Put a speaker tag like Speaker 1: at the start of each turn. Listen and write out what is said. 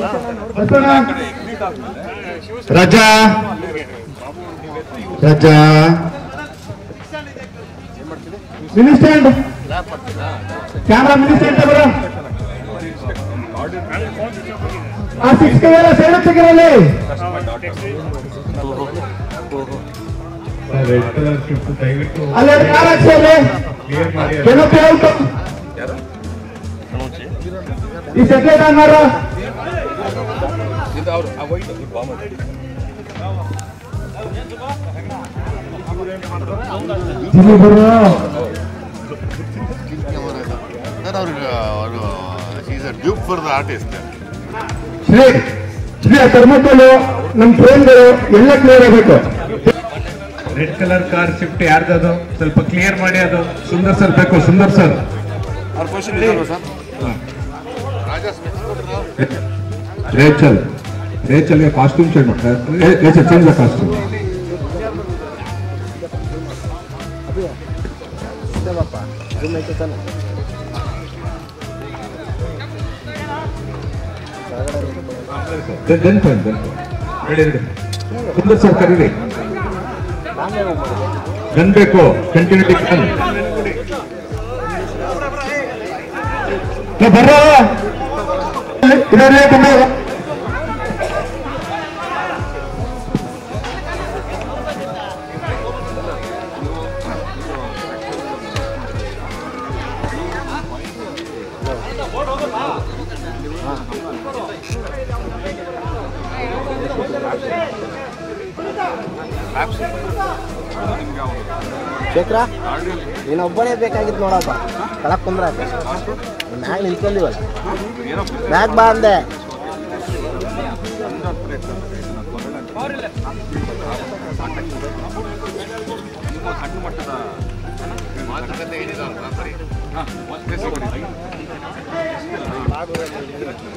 Speaker 1: ಬಸವಣ್ಣ ರಜಾ ರಜಾ ಮಿನಿಸ್ಟೆಂಟ್ ಕ್ಯಾಮ್ರಾ ಮಿನಿಸ್ಟೆಂಟ್ ಅವರು ಆ ಸಿಕ್ಸ್ ಎಲ್ಲ ಸೈಡ್ ತೆಗಿರಲ್ಲಿ
Speaker 2: ರೆಡ್ ಕಲರ್ ಸ್ಕ್ರಿಪ್ಟ್ ದಯವಿಟ್ಟು
Speaker 1: ಅಲ್ಲಿ ಕಾರ್ ಹಾಕ್ಸಿ ಅಲ್ಲಿ
Speaker 2: ಕ್ಲಿಯರ್ ಮಾಡಿ
Speaker 1: ಏನೋ ಕೇಳ್ತು ಈ ಸೆಟ್ಲೈಟ್ ಆನ್ ಮಾಡು ಇಲ್ಲಿ ಬರೋ
Speaker 3: ಸರ್ ಅವ್ರಿಗೆ ಅವರು is a dupe for the artist
Speaker 1: Shri Shri ಆ ಥರ್ಮೋಕೋಲು ನಮ್ಮ ಟ್ರೈನ್ಗಳು ಎಲ್ಲ ಕ್ಲಿಯರ್ ಆಗಬೇಕು
Speaker 2: ರೆಡ್ ಕಲರ್ ಕಾರ್ ಶಿಫ್ಟ್ ಯಾರ್ದದು ಸ್ವಲ್ಪ ಕ್ಲಿಯರ್ ಮಾಡಿ ಅದು ಸುಂದರ್ ಸರ್ ಬೇಕು ಸುಂದರ್ ಸರ್
Speaker 3: ಅವ್ರ ಕ್ವಶನ್ ಇದಲ್ವಾ ಸರ್
Speaker 4: ರೇಚಲ್ ರೇಚಲ್ಗೆ ಕಾಸ್ಟ್ಯೂಮ್ ಚೇಂಜ್ ಮಾಡ್ತಾರೆ Rachel change the costume then fine then ready ready Sundar sir ಕರೀರಿ ಗನ್ ಬೇಕು ಕಂಟಿನ್ಯೂಟಿ ಗನ್
Speaker 1: ಬರೋ ಇದಾರೆ ತುಂಬ
Speaker 5: ಶೇಖರ ನೀನೊಬ್ಬನೇ ಬೇಕಾಗಿತ್ತು ನೋಡಪ್ಪ ಕಳಕ್ ಕುಂದ್ರ ಮ್ಯಾಗ ನಿಂತ್ಕೊಂಡಿವಲ್ಲ ಮ್ಯಾಗ ಬಾ ಅಂದೆ
Speaker 3: ಮಾತುಕತೆ ಏನಿಲ್ಲ